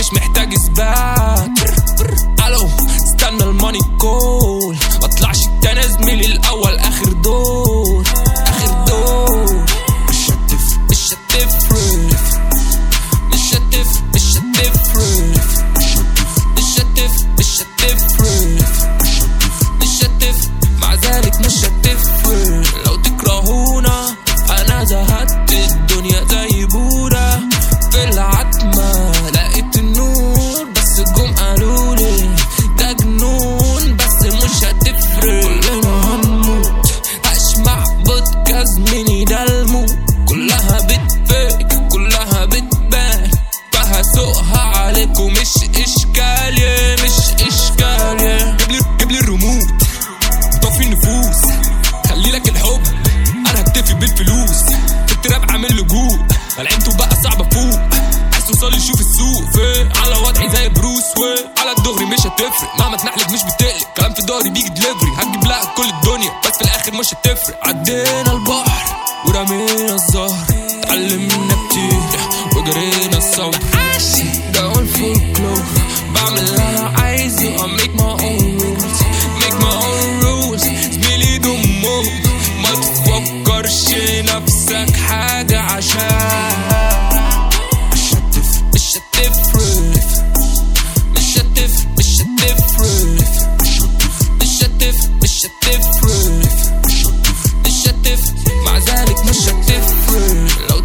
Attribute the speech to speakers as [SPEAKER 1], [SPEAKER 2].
[SPEAKER 1] مش محتاج اثبات الو استنى الماني كول مطلعش التاني زميلي الاول اخر دور اخر دور مش هتف مش هتفرق مش هتف مش هتفرق مش هتف مش هتفرق مش هتف مع ذلك مش هتفرق لو تكرهونا انا زهدت الدنيا زي بورة في العتمة لقيت النور بس جم قالولي ده جنون بس مش هتفرق كلنا هنموت هسمع بودكاست ميني ده الموت كلها بتفيك كلها بتبان فهسوقها عليكم مش اشكالية مش اشكالية جيب لي جيب لي الريموت طفي النفوس خلي لك الحب انا هكتفي بالفلوس التراب عامل لجوء العينته بقى صعبة فوق عايز توصل شوف السوق فين على وضعي زي بروس وين على الدغري مش هتفرق مهما تنحلك مش بتقلق كلام في ضهري بيجي دليفري هتجيب لها كل الدنيا بس في الاخر مش هتفرق عدينا البحر ورمينا الزهر اتعلمنا كتير وجرينا الصبر ده هو الفولكلور بعمل اللي انا عايزه I make my own rules make my own rules زميلي دموع ما تفكرش نفسك حاجة عشان مش هتف مش هتفرق مش هتف مش هتفرق مش هتف مش هتفرق مش هتف مع ذلك مش هتفرق لو